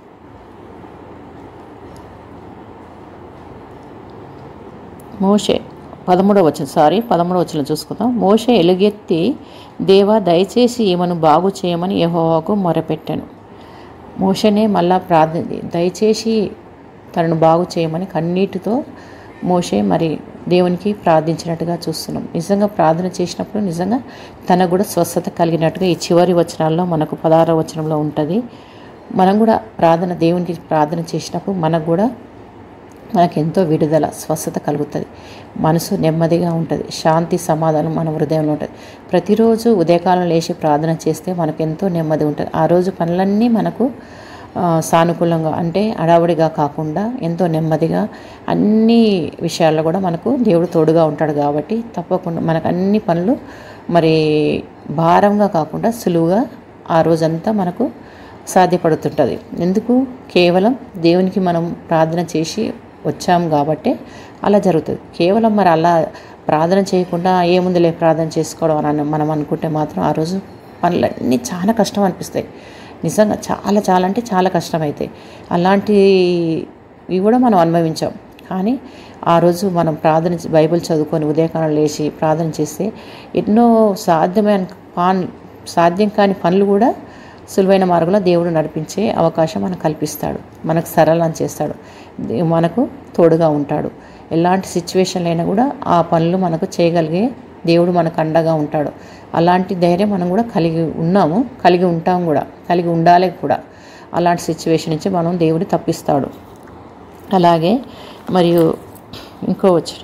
మోషే పదమూడవ వచ్చిన సారీ పదమూడవ వచ్చిన చూసుకుందాం మోషే ఎలుగెత్తి దేవా దయచేసి ఈమెను బాగు చేయమని యెహోవాకు మొరపెట్టాను మోషనే మళ్ళా ప్రార్థన దయచేసి తనను బాగు చేయమని కన్నీటితో మోషే మరి దేవునికి ప్రార్థించినట్టుగా చూస్తున్నాం నిజంగా ప్రార్థన చేసినప్పుడు నిజంగా తనకు కూడా స్వస్థత కలిగినట్టుగా ఈ చివరి వచనాల్లో మనకు పదహార వచనంలో ఉంటుంది మనం కూడా ప్రార్థన దేవునికి ప్రార్థన చేసినప్పుడు మనకు కూడా మనకు ఎంతో విడుదల స్వస్థత కలుగుతుంది మనసు నెమ్మదిగా ఉంటుంది శాంతి సమాధానం మన హృదయంలో ఉంటుంది ప్రతిరోజు ఉదయకాలం లేచి ప్రార్థన చేస్తే మనకు ఎంతో నెమ్మది ఉంటుంది ఆ రోజు పనులన్నీ మనకు ఆ, సానుకూలంగా అంటే అడావుడిగా కాకుండా ఎంతో నెమ్మదిగా అన్ని విషయాల్లో కూడా మనకు దేవుడు తోడుగా ఉంటాడు కాబట్టి తప్పకుండా మనకు అన్ని పనులు మరి భారంగా కాకుండా సులువుగా ఆ రోజంతా మనకు సాధ్యపడుతుంటుంది ఎందుకు కేవలం దేవునికి మనం ప్రార్థన చేసి వచ్చాం కాబట్టి అలా జరుగుతుంది కేవలం మరి అలా ప్రార్థన చేయకుండా ఏముందిలే ప్రార్థన చేసుకోవడం అని అన్న- మనం అనుకుంటే మాత్రం ఆ రోజు పనులన్నీ చాలా కష్టం అనిపిస్తాయి నిజంగా చాలా చాలా అంటే చాలా కష్టమవుతాయి అలాంటివి కూడా మనం అనుభవించాం కానీ ఆ రోజు మనం ప్రార్థన చే- బైబిల్ చదువుకొని ఉదయకాలం లేచి ప్రార్థన చేస్తే ఎన్నో సాధ్యమైన పాన్ సాధ్యం కాని పనులు కూడా సులువైన మార్గంలో దేవుడు నడిపించే అవకాశం మనకు కల్పిస్తాడు మనకు సరళం చేస్తాడు దే- మనకు తోడుగా ఉంటాడు ఎలాంటి సిచ్యువేషన్లు అయినా కూడా ఆ పనులు మనకు చేయగలిగే దేవుడు మనకు అండగా ఉంటాడు అలాంటి ధైర్యం మనం కూడా కలిగి ఉన్నాము కలిగి ఉంటాం కూడా కలిగి ఉండాలి కూడా అలాంటి సిచ్యువేషన్ నుంచి మనం దేవుడు తప్పిస్తాడు అలాగే మరియు ఇంకో వచ్చి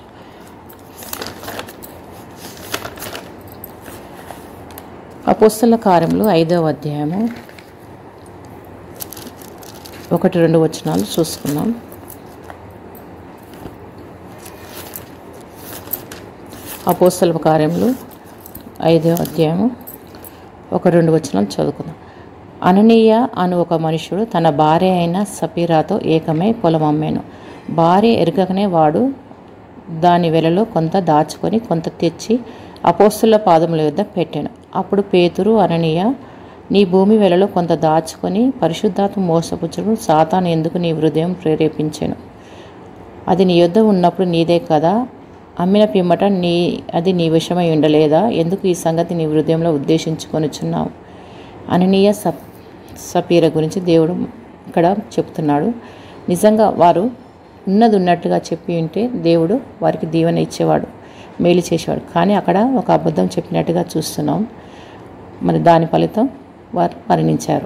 అపోస్తల కార్యములు ఐదవ అధ్యాయము ఒకటి రెండు వచనాలు చూసుకున్నాం అపోస్తల కార్యములు ఐదవ అధ్యాయము ఒక రెండు వచనాలు చదువుకుందాం అననీయ అను ఒక మనుషుడు తన భార్య అయిన సపీరాతో ఏకమై పొలం అమ్మాను భార్య ఎరగకనే వాడు దాని వెలలో కొంత దాచుకొని కొంత తెచ్చి అపోస్తుల పాదముల యొద్ద పెట్టాను అప్పుడు పేతురు అననీయ నీ భూమి వెలలో కొంత దాచుకొని పరిశుద్ధాత్మ మోసపుచ్చుడు సాతాను ఎందుకు నీ హృదయం ప్రేరేపించాను అది నీ యొద్ద ఉన్నప్పుడు నీదే కదా అమ్మిన పిమ్మట నీ అది నీ విషమై ఉండలేదా ఎందుకు ఈ సంగతి నీ హృదయంలో ఉద్దేశించుకొనిచున్నావు అననీయ సప్ సపీర గురించి దేవుడు ఇక్కడ చెప్తున్నాడు నిజంగా వారు ఉన్నది ఉన్నట్టుగా చెప్పి ఉంటే దేవుడు వారికి దీవెన ఇచ్చేవాడు మేలు చేసేవాడు కానీ అక్కడ ఒక అబద్ధం చెప్పినట్టుగా చూస్తున్నాం మరి దాని ఫలితం వారు మరణించారు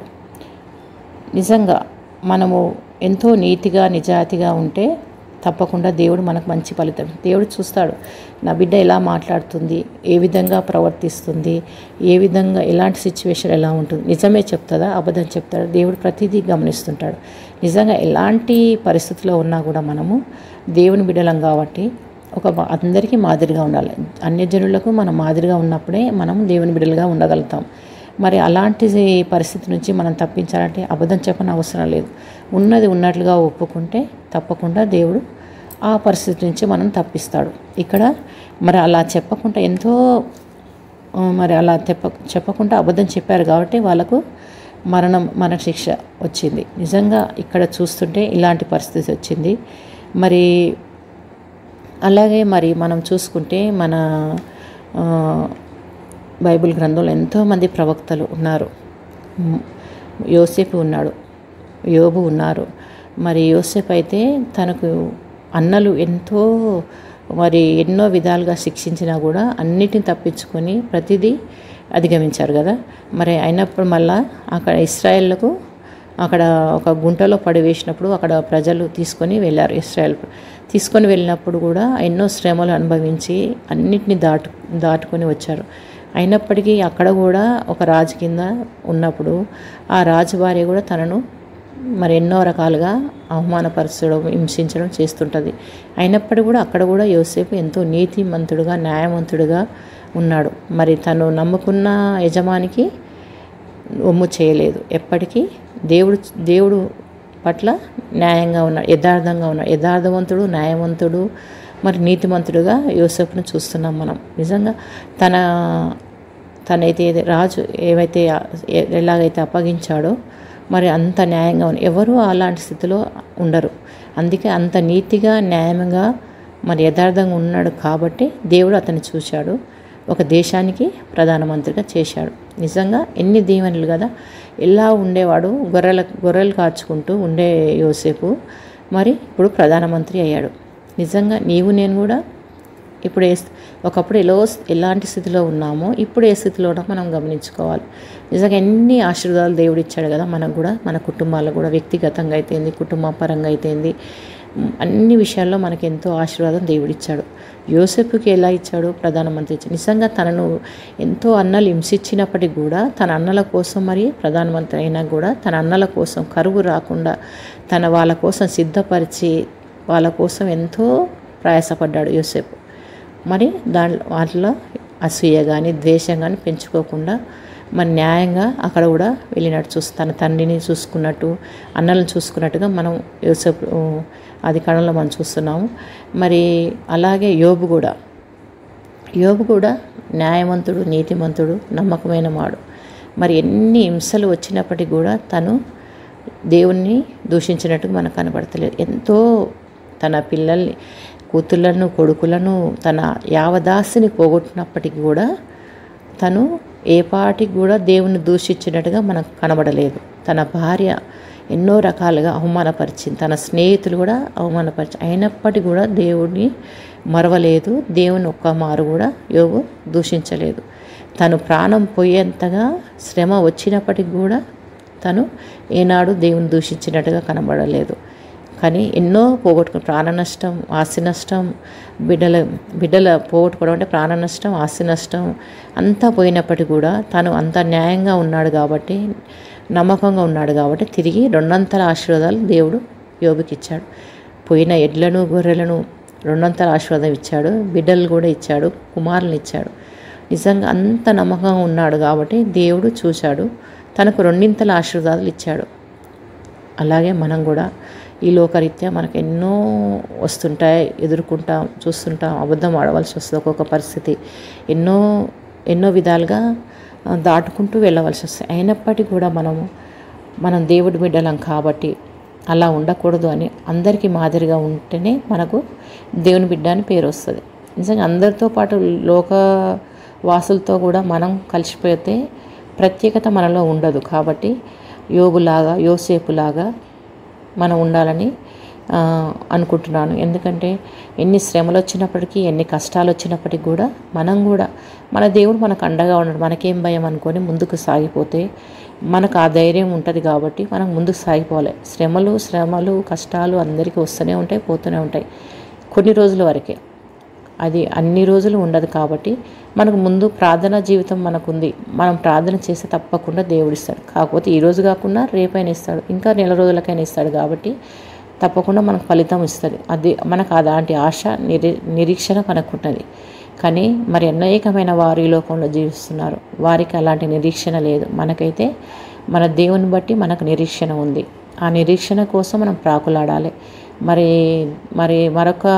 నిజంగా మనము ఎంతో నీతిగా నిజాయితీగా ఉంటే తప్పకుండా దేవుడు మనకు మంచి ఫలితం దేవుడు చూస్తాడు నా బిడ్డ ఎలా మాట్లాడుతుంది ఏ విధంగా ప్రవర్తిస్తుంది ఏ విధంగా ఎలాంటి సిచ్యువేషన్ ఎలా ఉంటుంది నిజమే చెప్తుందా అబద్ధం చెప్తాడా దేవుడు ప్రతిదీ గమనిస్తుంటాడు నిజంగా ఎలాంటి పరిస్థితిలో ఉన్నా కూడా మనము దేవుని బిడ్డలం కాబట్టి ఒక మా- అందరికీ మాదిరిగా ఉండాలి అన్యజనులకు మనం మాదిరిగా ఉన్నప్పుడే మనం దేవుని బిడ్డలుగా ఉండగలుగుతాం మరి అలాంటి పరిస్థితి నుంచి మనం తప్పించాలంటే అబద్ధం చెప్పని అవసరం లేదు ఉన్నది ఉన్నట్లుగా ఒప్పుకుంటే తప్పకుండా దేవుడు ఆ పరిస్థితి నుంచి మనం తప్పిస్తాడు ఇక్కడ మరి అలా చెప్పకుండా ఎంతో ఆ, మరి అలా చెప్ప చెప్పకుండా అబద్ధం చెప్పారు కాబట్టి వాళ్ళకు మరణం మరణ శిక్ష వచ్చింది నిజంగా ఇక్కడ చూస్తుంటే ఇలాంటి పరిస్థితి వచ్చింది మరి అలాగే మరి మనం చూసుకుంటే మన ఆ, బైబిల్ గ్రంథంలో ఎంతోమంది ప్రవక్తలు ఉన్నారు మ్, యోసేపు ఉన్నాడు యోబు ఉన్నారు మరి యోసేపు అయితే తనకు అన్నలు ఎంతో మరి ఎన్నో విధాలుగా శిక్షించినా కూడా అన్నిటిని తప్పించుకొని ప్రతిదీ అధిగమించారు కదా మరి అయినప్పుడు మళ్ళా అక్కడ ఇస్రాయేళ్లకు అక్కడ ఒక గుంటలో పడివేసినప్పుడు అక్కడ ప్రజలు తీసుకొని వెళ్ళారు ఇస్రాయల్ తీసుకొని వెళ్ళినప్పుడు కూడా ఎన్నో శ్రమలు అనుభవించి అన్నిటిని దాటు దాటుకొని వచ్చారు అయినప్పటికీ అక్కడ కూడా ఒక రాజు కింద ఉన్నప్పుడు ఆ రాజు భార్య కూడా తనను మరి ఎన్నో రకాలుగా అవమానపరచడం హింసించడం చేస్తుంటుంది అయినప్పటికీ కూడా అక్కడ కూడా యోసేపు ఎంతో నీతిమంతుడుగా న్యాయవంతుడుగా ఉన్నాడు మరి తను నమ్ముకున్న యజమానికి ఒమ్ము చేయలేదు ఎప్పటికీ దేవుడు దేవుడు పట్ల న్యాయంగా ఉన్నాడు యథార్థంగా ఉన్నాడు యథార్థవంతుడు న్యాయవంతుడు మరి నీతిమంతుడుగా యోసేపును చూస్తున్నాం మనం నిజంగా తన తనైతే ఏది- రాజు ఏవైతే ఎ- ఎలాగైతే అప్పగించాడో మరి అంత న్యాయంగా ఉన్న ఎవరు అలాంటి స్థితిలో ఉండరు అందుకే అంత నీతిగా న్యాయంగా మరి యథార్థంగా ఉన్నాడు కాబట్టి దేవుడు అతన్ని చూశాడు ఒక దేశానికి ప్రధానమంత్రిగా చేశాడు నిజంగా ఎన్ని దీవెనలు కదా ఎలా ఉండేవాడు గొర్రెల గొర్రెలు కాచుకుంటూ ఉండే యోసేపు మరి ఇప్పుడు ప్రధానమంత్రి అయ్యాడు నిజంగా నీవు నేను కూడా ఇప్పుడు ఏ స్థి- ఒకప్పుడు ఎలా ఎలాంటి స్థితిలో ఉన్నామో ఇప్పుడు ఏ స్థితిలో ఉన్నామో మనం గమనించుకోవాలి నిజంగా ఎన్ని ఆశీర్వాదాలు దేవుడు ఇచ్చాడు కదా మనకు కూడా మన కుటుంబాలకు కూడా వ్యక్తిగతంగా అయితేంది కుటుంబ పరంగా అయితేంది ఉమ్, అన్ని విషయాల్లో మనకి ఎంతో ఆశీర్వాదం దేవుడు ఇచ్చాడు యోసేపుకి ఎలా ఇచ్చాడు ప్రధానమంత్రి ఇచ్చాడు నిజంగా తనను ఎంతో అన్నలు హింసించినప్పటికీ కూడా తన అన్నల కోసం మరి ప్రధానమంత్రి అయినా కూడా తన అన్నల కోసం కరువు రాకుండా తన వాళ్ళ కోసం సిద్ధపరిచి వాళ్ళ కోసం ఎంతో ప్రయాసపడ్డాడు యోసేపు మరి దాంట్లో వాటిలో అసూయ కానీ ద్వేషం కానీ పెంచుకోకుండా మరి న్యాయంగా అక్కడ కూడా వెళ్ళినట్టు చూసి తన తండ్రిని చూసుకున్నట్టు అన్నలను చూసుకున్నట్టుగా మనం యోసేపు అది కణంలో మనం చూస్తున్నాము మరి అలాగే యోబు కూడా యోబు కూడా న్యాయవంతుడు నీతిమంతుడు నమ్మకమైన వాడు మరి ఎన్ని హింసలు వచ్చినప్పటికీ కూడా తను దేవుణ్ణి దూషించినట్టు మనకు కనబడతలేదు ఎంతో తన పిల్లల్ని కూతుళ్ళను కొడుకులను తన యావదాసిని పోగొట్టినప్పటికీ కూడా తను ఏ పాటికి కూడా దేవుని దూషించినట్టుగా మనకు కనబడలేదు తన భార్య ఎన్నో రకాలుగా అవమానపరిచింది తన స్నేహితులు కూడా అవమానపరిచి అయినప్పటికీ కూడా దేవుడిని మరవలేదు దేవుని ఒక్క మారు కూడా యోగు దూషించలేదు తను ప్రాణం పోయేంతగా శ్రమ వచ్చినప్పటికి కూడా తను ఏనాడు దేవుని దూషించినట్టుగా కనబడలేదు కానీ ఎన్నో పోగొట్టుకుని ప్రాణ నష్టం ఆస్తి నష్టం బిడ్డల బిడ్డల పోగొట్టుకోవడం అంటే ప్రాణ నష్టం ఆస్తి నష్టం అంతా పోయినప్పటికీ కూడా తను అంత న్యాయంగా ఉన్నాడు కాబట్టి నమ్మకంగా ఉన్నాడు కాబట్టి తిరిగి రెండంతల ఆశీర్వాదాలు దేవుడు యోబుకి ఇచ్చాడు పోయిన ఎడ్లను గొర్రెలను రెండంతల ఆశీర్వాదం ఇచ్చాడు బిడ్డలు కూడా ఇచ్చాడు కుమారులను ఇచ్చాడు నిజంగా అంత నమ్మకంగా ఉన్నాడు కాబట్టి దేవుడు చూశాడు తనకు రెండింతల ఆశీర్వాదాలు ఇచ్చాడు అలాగే మనం కూడా ఈ లోకరీత్యా మనకు ఎన్నో వస్తుంటాయి ఎదుర్కొంటాం చూస్తుంటాం అబద్ధం ఆడవలసి వస్తుంది ఒక్కొక్క పరిస్థితి ఎన్నో ఎన్నో విధాలుగా ఆ, దాటుకుంటూ వెళ్ళవలసి వస్తుంది అయినప్పటికీ కూడా మనము మనం దేవుడి బిడ్డలం కాబట్టి అలా ఉండకూడదు అని అందరికీ మాదిరిగా ఉంటేనే మనకు దేవుని బిడ్డ అని పేరు వస్తుంది నిజంగా అందరితో పాటు లోక వాసులతో కూడా మనం కలిసిపోతే ప్రత్యేకత మనలో ఉండదు కాబట్టి యోబులాగా యోసేపులాగా మనం ఉండాలని ఆ, అనుకుంటున్నాను ఎందుకంటే ఎన్ని శ్రమలు వచ్చినప్పటికీ ఎన్ని కష్టాలు వచ్చినప్పటికీ కూడా మనం కూడా మన దేవుడు మనకు అండగా ఉన్నాడు మనకేం భయం అనుకొని ముందుకు సాగిపోతే మనకు ఆ ధైర్యం ఉంటుంది కాబట్టి మనం ముందుకు సాగిపోవాలి శ్రమలు శ్రమలు కష్టాలు అందరికీ వస్తూనే ఉంటాయి పోతూనే ఉంటాయి కొన్ని రోజుల వరకే అది అన్ని రోజులు ఉండదు కాబట్టి మనకు ముందు ప్రార్థనా జీవితం మనకు ఉంది మనం ప్రార్థన చేస్తే తప్పకుండా దేవుడు ఇస్తాడు కాకపోతే ఈ రోజు కాకుండా రేపైనా ఇస్తాడు ఇంకా నెల రోజులకైనా ఇస్తాడు కాబట్టి తప్పకుండా మనకు ఫలితం ఇస్తుంది అది మనకు అలాంటి ఆశ నిరీ నిరీక్షణ మనకున్నది కానీ మరి అనేకమైన వారు ఈ లోకంలో జీవిస్తున్నారు వారికి అలాంటి నిరీక్షణ లేదు మనకైతే మన దేవుని బట్టి మనకు నిరీక్షణ ఉంది ఆ నిరీక్షణ కోసం మనం ప్రాకులాడాలి మరి మరి మరొక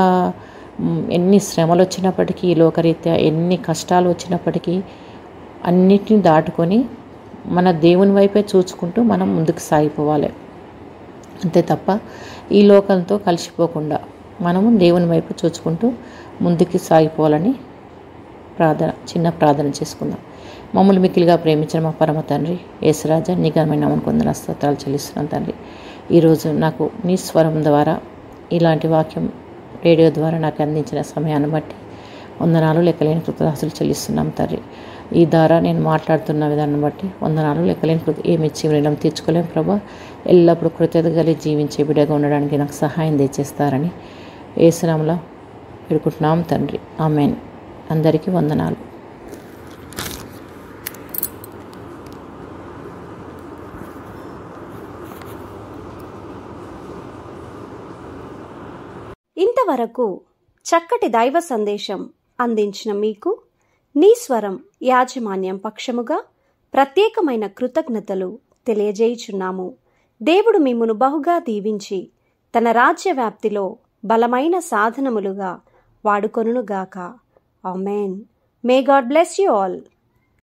మ్, ఎన్ని శ్రమలు వచ్చినప్పటికీ ఈ లోకరీత్యా ఎన్ని కష్టాలు వచ్చినప్పటికీ అన్నిటిని దాటుకొని మన దేవుని వైపే చూసుకుంటూ మనం ముందుకు సాగిపోవాలి అంతే తప్ప ఈ లోకంతో కలిసిపోకుండా మనము దేవుని వైపు చూసుకుంటూ ముందుకు సాగిపోవాలని ప్రార్థన చిన్న ప్రార్థన చేసుకుందాం మమ్మల్ని మిక్కిలిగా ప్రేమించిన మా పరమ తండ్రి యేసరాజా నిఘనమైన నమ్మకొందన స్తోత్రాలు చెల్లిస్తున్నాను తండ్రి ఈరోజు నాకు నీ స్వరం ద్వారా ఇలాంటి వాక్యం రేడియో ద్వారా నాకు అందించిన సమయాన్ని బట్టి వందనాలు లెక్కలేని కృతదాసులు చెల్లిస్తున్నాం తండ్రి ఈ ద్వారా నేను మాట్లాడుతున్న విధానం బట్టి వందనాలు లెక్కలేని కృత ఏమి ఇచ్చి రుణం తీర్చుకోలేం ప్రభా ఎల్లప్పుడూ కృతజ్ఞత కలిగి జీవించే బిడ్డగా ఉండడానికి నాకు సహాయం తెచ్చేస్తారని ఏసునామలో పెడుకుంటున్నాం తండ్రి ఆమెన్ అందరికీ వందనాలు ఇంతవరకు చక్కటి దైవ సందేశం అందించిన మీకు నీ స్వరం యాజమాన్యం పక్షముగా ప్రత్యేకమైన కృతజ్ఞతలు తెలియజేయుచున్నాము దేవుడు మిమ్మును బహుగా దీవించి తన రాజ్య వ్యాప్తిలో బలమైన సాధనములుగా వాడుకొనుగాక amen may God bless you all